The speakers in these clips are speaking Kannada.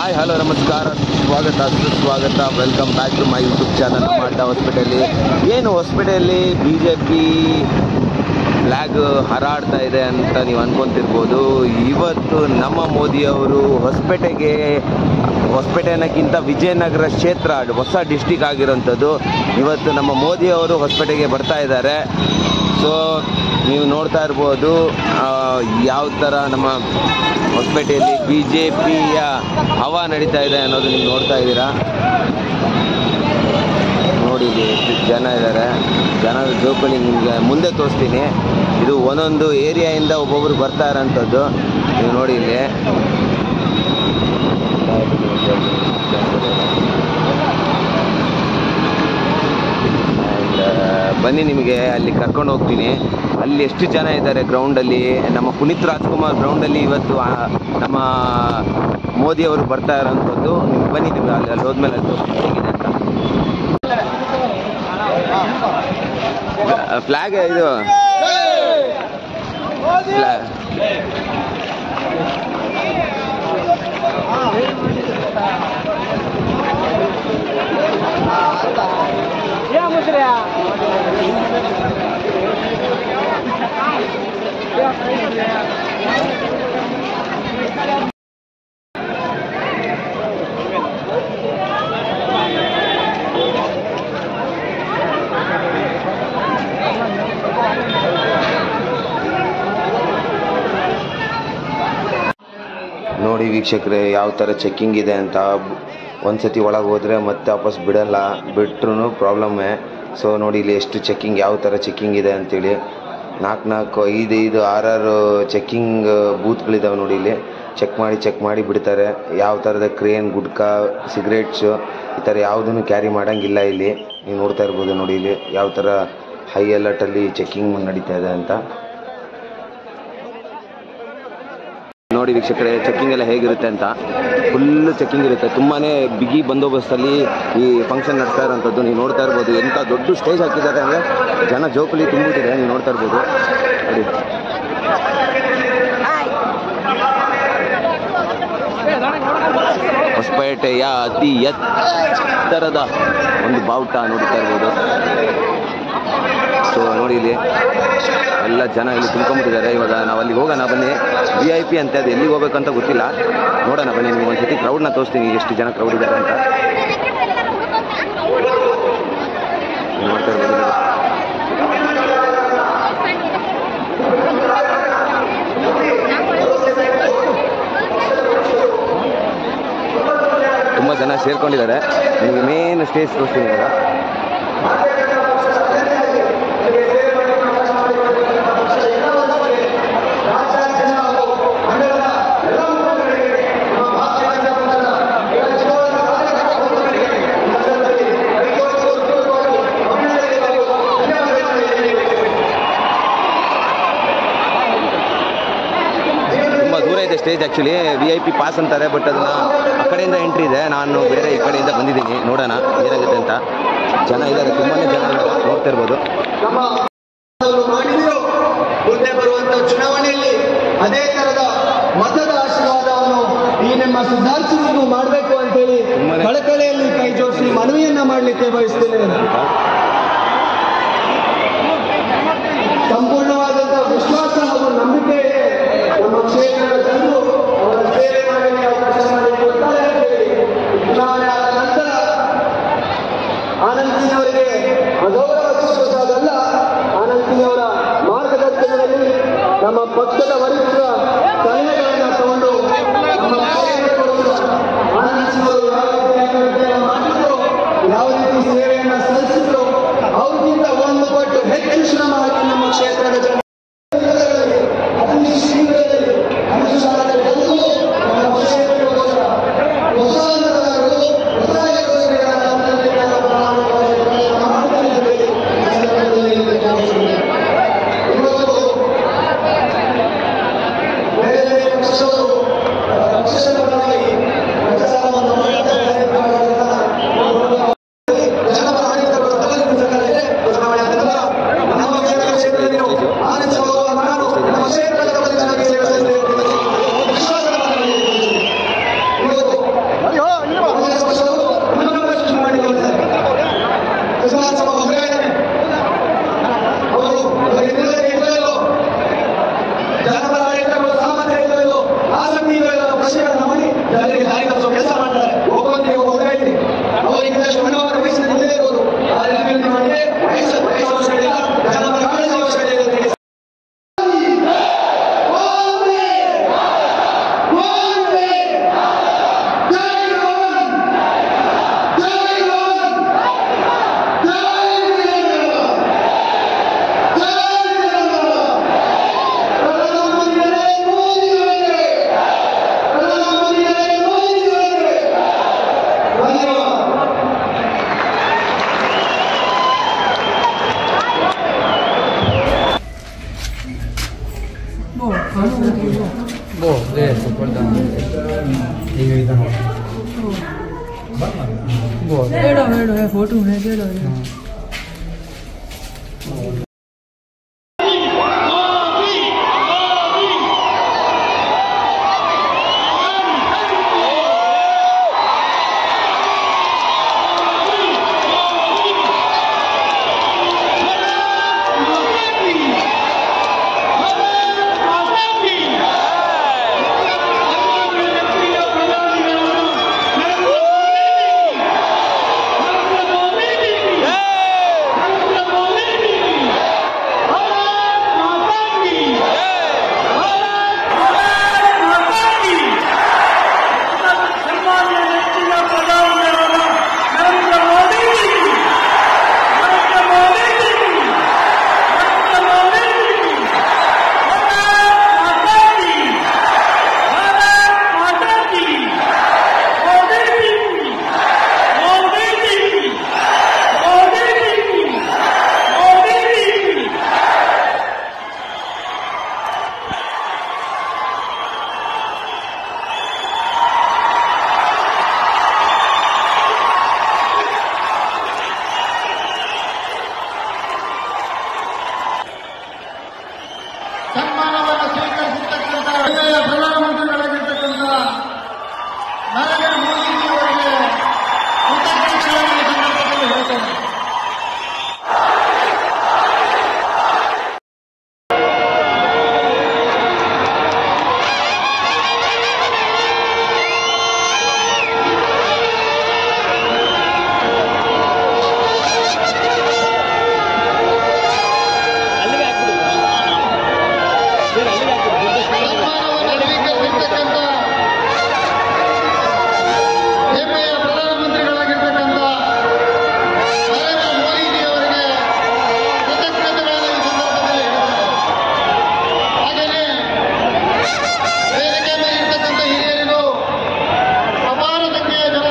ಹಾಯ್ ಹಲೋ ನಮಸ್ಕಾರ ಸ್ವಾಗತ ಸುಸ್ವಾಗತ welcome back to my YouTube channel ಮಾಟ ಹೊಸ್ಪೇಟೆಯಲ್ಲಿ ಏನು ಹೊಸ್ಪೇಟೆಯಲ್ಲಿ ಬಿ ಜೆ ಪಿ ಫ್ಲ್ಯಾಗ್ ಹಾರಾಡ್ತಾ ಇದೆ ಅಂತ ನೀವು ಅನ್ಕೊಂತಿರ್ಬೋದು ಇವತ್ತು ನಮ್ಮ ಮೋದಿಯವರು ಹೊಸಪೇಟೆಗೆ ಹೊಸಪೇಟೆ ಅನ್ನೋಕ್ಕಿಂತ ವಿಜಯನಗರ ಕ್ಷೇತ್ರ ಹೊಸ ಡಿಸ್ಟಿಕ್ ಆಗಿರೋಂಥದ್ದು ಇವತ್ತು ನಮ್ಮ ಮೋದಿಯವರು ಹೊಸಪೇಟೆಗೆ ಬರ್ತಾ ಇದ್ದಾರೆ ಸೊ ನೀವು ನೋಡ್ತಾ ಇರ್ಬೋದು ಆ, ಯಾವ ಥರ ನಮ್ಮ ಹೊಸಪೇಟೆಯಲ್ಲಿ ಬಿ ಜೆ ಪಿಯ ಹವಾ ನಡೀತಾ ಇದೆ ಅನ್ನೋದು ನೀವು ನೋಡ್ತಾ ಇದ್ದೀರಾ ನೋಡಿ ಇಲ್ಲಿ ಎಷ್ಟು ಜನ ಇದ್ದಾರೆ ಜನರ ಜೋಕುಲಿ ನಿಮಗೆ ಮುಂದೆ ತೋರಿಸ್ತೀನಿ ಇದು ಒಂದೊಂದು ಏರಿಯಾಯಿಂದ ಒಬ್ಬೊಬ್ರು ಬರ್ತಾ ಇರೋಂಥದ್ದು ನೀವು ನೋಡಿ ಇಲ್ಲಿ And, ಬನ್ನಿ ನಿಮಗೆ ಅಲ್ಲಿ ಕರ್ಕೊಂಡು ಹೋಗ್ತೀನಿ ಅಲ್ಲಿ ಎಷ್ಟು ಜನ ಇದ್ದಾರೆ ಗ್ರೌಂಡಲ್ಲಿ ನಮ್ಮ ಪುನೀತ್ ರಾಜ್ಕುಮಾರ್ ಗ್ರೌಂಡಲ್ಲಿ ಇವತ್ತು ಆ, ನಮ್ಮ ಮೋದಿ ಅವರು ಬರ್ತಾ ಇರೋಂಥದ್ದು ನಿಮ್ಗೆ ಬನ್ನಿ ನಿಮ್ಗೆ ಅಲ್ಲಿ ಅಲ್ಲಿ ಹೋದ್ಮೇಲೆ ಅದು ಹೇಗಿದೆ ಅಂತ ಫ್ಲಾಗ್ ಇದು ಫ್ಲಾಗ್ ನೋಡಿ ವೀಕ್ಷಕರೇ ಯಾವ ಥರ ಚೆಕ್ಕಿಂಗ್ ಇದೆ ಅಂತ ಒಂದ್ಸತಿ ಒಳಗೆ ಹೋದರೆ ಮತ್ತೆ ವಾಪಸ್ ಬಿಡಲ್ಲ ಬಿಟ್ರು ಪ್ರಾಬ್ಲಮ್ಮೇ ಸೊ ನೋಡಿ ಇಲ್ಲಿ ಎಷ್ಟು ಚೆಕ್ಕಿಂಗ್ ಯಾವ ಥರ ಚೆಕ್ಕಿಂಗ್ ಇದೆ ಅಂತೇಳಿ ನಾಲ್ಕು ನಾಲ್ಕು ಐದು ಐದು ಆರಾರು ಚೆಕ್ಕಿಂಗ್ ಬೂತ್ಗಳಿದಾವೆ ನೋಡಿ ಇಲ್ಲಿ ಚೆಕ್ ಮಾಡಿ ಚೆಕ್ ಮಾಡಿ ಬಿಡ್ತಾರೆ ಯಾವ ಥರದ ಕ್ರೇನ್ ಗುಡ್ಕಾ ಸಿಗರೇಟ್ಸು ಈ ಥರ ಯಾವುದನ್ನು ಕ್ಯಾರಿ ಮಾಡೋಂಗಿಲ್ಲ ಇಲ್ಲಿ ನೀವು ನೋಡ್ತಾ ಇರ್ಬೋದು ನೋಡಿ ಇಲ್ಲಿ ಯಾವ ಥರ ಹೈ ಅಲರ್ಟಲ್ಲಿ ಚೆಕ್ಕಿಂಗ್ ನಡೀತಾ ಇದೆ ಅಂತ ನೋಡಿ ವೀಕ್ಷಕರೇ ಚೆಕ್ಕಿಂಗ್ ಎಲ್ಲ ಹೇಗಿರುತ್ತೆ ಅಂತ ಫುಲ್ಲು ಚೆಕ್ಕಿಂಗ್ ಇರುತ್ತೆ ತುಂಬಾ ಬಿಗಿ ಬಂದೋಬಸ್ತಲ್ಲಿ ಈ ಫಂಕ್ಷನ್ ನಡೆಸ್ತಾ ಇರೋಂಥದ್ದು ನೀವು ನೋಡ್ತಾ ಇರ್ಬೋದು ಎಂಥ ದೊಡ್ಡ ಸ್ಟೇಜ್ ಹಾಕಿದ್ದಾರೆ ಅಂದರೆ ಜನ ಜೋಕುಲಿ ತುಂಬಿಟ್ಟಿದೆ ನೀವು ನೋಡ್ತಾ ಇರ್ಬೋದು ನೋಡಿ ಹೊಸಪೇಟೆಯ ಅತಿ ಎತ್ತರದ ಒಂದು ಬಾವುಟ ನೋಡ್ತಾ ಇರ್ಬೋದು ಸೊ ನೋಡಿ ಇಲ್ಲಿ ಎಲ್ಲ ಜನ ಇಲ್ಲಿ ತುಂಬ್ಕೊಂಡ್ಬಿಟ್ಟಿದ್ದಾರೆ ಇವಾಗ ನಾವು ಅಲ್ಲಿಗೆ ಹೋಗೋಣ ಬನ್ನಿ ವಿ ಐ ಪಿ ಅಂತ ಅದು ಎಲ್ಲಿಗೆ ಹೋಗ್ಬೇಕಂತ ಗೊತ್ತಿಲ್ಲ ನೋಡೋಣ ಬನ್ನಿ ನಿಮ್ಗೆ ಒಂದು ಸತಿ ಕ್ರೌಡ್ನ ತೋರಿಸ್ತೀನಿ ಎಷ್ಟು ಜನ ಕ್ರೌಡ್ ಇದ್ದಾರೆ ಅಂತ ನೋಡ್ತಾ ಇರ್ಬೋದು ನೋಡಿ. ತುಂಬ ಜನ ಸೇರ್ಕೊಂಡಿದ್ದಾರೆ ನಿಮಗೆ ಮೇನ್ ಸ್ಟೇಜ್ ತೋರಿಸ್ತೀನಿ ಇವಾಗ ತುಂಬ ದೂರ ಇದೆ stage actually V I P pass ಅಂತಾರೆ ಬಟ್ ಅದನ್ನ ಆ ಕಡೆಯಿಂದ ಎಂಟ್ರಿ ಇದೆ ನಾನು ಬೇರೆ ಈ ಕಡೆಯಿಂದ ಬಂದಿದ್ದೀನಿ ನೋಡೋಣ ಏನಾಗುತ್ತೆ ಅಂತ ಜನ ಇದ್ದಾರೆ ತುಂಬಾ ಜನ ಇದ್ದಾರೆ ನೋಡ್ತಾ ಇರ್ಬೋದು ಅವರು ಮಾಡಿದ್ರು ಮುಂದೆ ಬರುವಂತ ಚುನಾವಣೆಯಲ್ಲಿ ಅದೇ ತರದ ಮತದ ಆಶೀರ್ವಾದವನ್ನು ಈ ನಮ್ಮ ಸಿದ್ಧಾರ್ಥನಿಗೂ ಮಾಡಬೇಕು ಅಂತೇಳಿ ಸುಮ್ಮನೆ- ಕಳಕಳಿಯಲ್ಲಿ ಕೈ ಜೋಡಿಸಿ ಮನವಿಯನ್ನ ಮಾಡಲಿಕ್ಕೆ ಬಯಸ್ತೇನೆ ಸಂಪೂರ್ಣವಾದಂತಹ ವಿಶ್ವಾಸ ಹಾಗೂ ನಂಬಿಕೆ ಇದೆ ನಮ್ಮ ಕ್ಷೇತ್ರದ ಜನರು ಅವರ ಸೇವೆ ಮಾಡಲಿಕ್ಕೆ ಅವಕಾಶ ಮಾಡಿಕೊಡ್ತಾರೆ ಅಂತೇಳಿ ಚುನಾವಣೆ ಆದ ನಂತರ ಆನಂದಿನವರಿಗೆ ಅಗೌರವ ತೋರಿಸೋದಲ್ಲ ಆನಂದಿನವರ ಮಾರ್ಗದರ್ಶನದಲ್ಲಿ ನಮ್ಮ ಪಕ್ಷದ ವರಿಷ್ಠರ ಸಲಹೆಗಳನ್ನು ತಗೊಂಡು ನಮ್ಮ ಕ್ಷೇತ್ರಕ್ಕೆ ಬರುವ ಆನಂದಿನವರು ಯಾವ ರೀತಿ ಅಭಿವೃದ್ಧಿಯನ್ನು ಮಾಡಿದ್ರು ಯಾವ ರೀತಿ ಸೇವೆಯನ್ನು ಸಲ್ಲಿಸಿದ್ರು ಅವ್ರಿಗಿಂತ ಒಂದು ಪಟ್ಟು ಹೆಚ್ಚು ಶ್ರಮ ಹಾಕಿ ನಮ್ಮ ಕ್ಷೇತ್ರದ ಜನ ಅತಿ ಶೀಘ್ರದಲ್ಲಿ ಅನುಷ್ಠಾನದ ಜನರು ನಮ್ಮ ಕ್ಷೇತ್ರಕ್ಕೋಸ್ಕರ ಹೊಸ ಮತದಾರರು, ಹೊಸ ಯೋಜನೆಗಳನ್ನ ತಂತ್ರಜ್ಞಾನ ಬದಲಾವಣೆಗಳನ್ನು ಮಾಡ್ತಾ ಇದ್ದೇವೆ. ಈ ಸಂದರ್ಭದಲ್ಲಿ ಇವತ್ತು ಬೇರೆ ಬೇರೆ ಪಕ್ಷದವರು है फोटो है दे दो ಸನ್ಮಾನವನ್ನು ಸ್ವೀಕರಿಸಿರ್ತಕ್ಕಂಥ ಒಳ್ಳೆಯ ಪ್ರಧಾನಮಂತ್ರಿಗಳಾಗಿರ್ತಕ್ಕಂಥ ನರೇಂದ್ರ ಮೋದಿಜಿಯವರಿಗೆ ಕೃತಜ್ಞತೆಗಳನ್ನು ಈ ಸಂದರ್ಭದಲ್ಲಿ ಹೇಳ್ತೇನೆ ಸನ್ಮಾನವನ್ನು ಸ್ವೀಕರಿಸಿರ್ತಕ್ಕಂಥ ಹೆಮ್ಮೆಯ ಪ್ರಧಾನಮಂತ್ರಿಗಳಾಗಿರ್ತಕ್ಕಂಥ ನರೇಂದ್ರ ಮೋದಿಜಿಯವರಿಗೆ ಕೃತಜ್ಞತೆಗಳನ್ನು ಈ ಸಂದರ್ಭದಲ್ಲಿ ಹೇಳ್ತೇನೆ ಹಾಗೆಯೇ ವೇದಿಕೆ ಮೇಲೆ ಇರ್ತಕ್ಕಂಥ ಹಿರಿಯರಿಗೂ ಅಪಾರ ಸಂಖ್ಯೆಯ ಜನ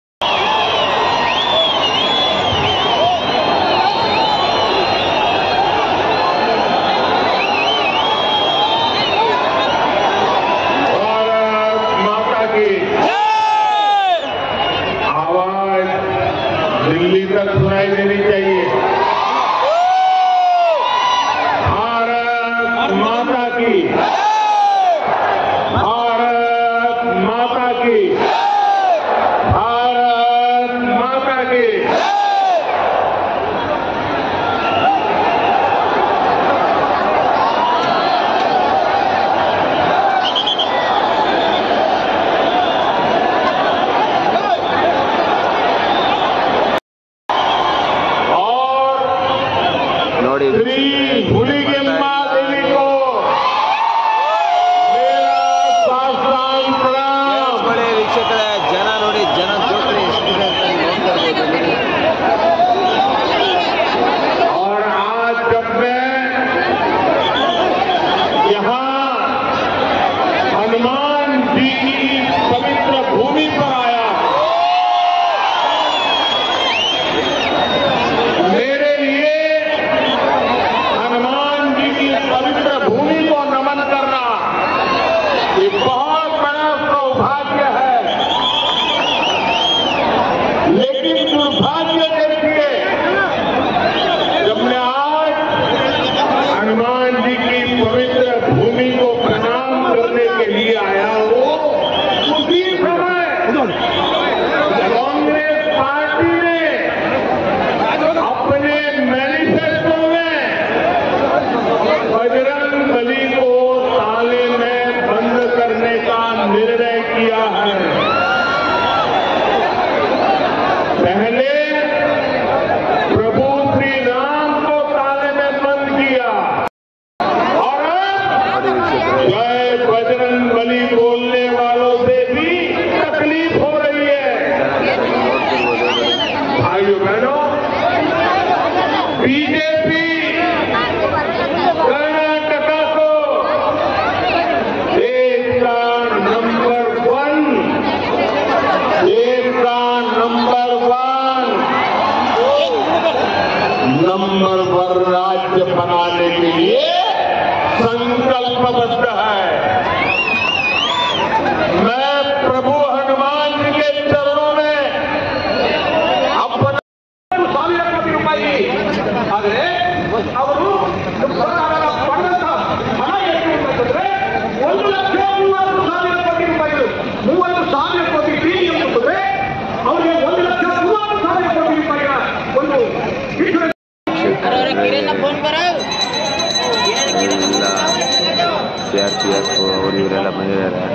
भारत माता की आवाज दिल्ली तक सुनाई देनी चाहिए भारत माता की भारत माता की भारत माता की और ನೋಡಿ श्री हुलिगेम्मा देवी को मेरा साष्टांग प्रणाम ಕೇಳಿಸ್ಕೊಳ್ಳಿ ವೀಕ್ಷಕರೇ ಜನ ನೋಡಿ ಜನ ಜೋತ್ರೆ ಎಷ್ಟಿದೆ ಅಂತ ನೀವು ನೋಡ್ತಾ ಇರ್ಬೋದು ಇಲ್ಲಿ. और आज जब मैं यहाँ हनुमान जी की पवित्र भूमि पर आया मेरे लिए हनुमान जी की पवित्र भूमि को नमन करना ये बहुत बड़ा सौभाग्य है लेकिन दुर्भाग्य देखिए जब मैं आज हनुमान जी की पवित्र भूमि को प्रणाम करने के लिए आया हूँ उसी समय कांग्रेस पार्टी ने अपने मैनिफेस्टो में बजरंग बली को ताले में बंद करने का निर्णय किया है पहले प्रभु श्री राम को ताले में बंद किया और अब ನೋಡಿ ವೀಕ್ಷಕರೇ जय बजरंग बली बोलने वालों से भी तकलीफ हो रही है ಜನ ನೀವು ನೋಡ್ತಿರ್ಬೋದು भाइयों बहनों बीजेपी कर्नाटका को देश का नंबर वन देश का नंबर वन नंबर वन राज्य बनाने के लिए संकल्पबद्ध है मैं प्रभु हनुमान जी के चरणों में ಅವರು ಸರ್ಕಾರದ ಪಡೆದಂತ ಹಣ ಎಷ್ಟು ಅಂತಂದ್ರೆ ಒಂದು ಲಕ್ಷ ಮೂವತ್ತು ಸಾವಿರ ಕೋಟಿ ರೂಪಾಯಿಗಳು ಮೂವತ್ತು ಸಾವಿರ ಕೋಟಿ ಪ್ರೀಮಿಯಂ ಅಂತಂದ್ರೆ ಅವರಿಗೆ ಒಂದು ಲಕ್ಷ ಮೂವತ್ತು ಸಾವಿರ ಕೋಟಿ ರೂಪಾಯಿಗಳ ಒಂದು ಇನ್ಶೂರೆನ್ಸ್ ಎಲ್ಲ ಸಿ ಆರ್ ಪಿ ಎಫ್ ಅವರು ಇವರೆಲ್ಲ ಬಂದಿದ್ದಾರೆ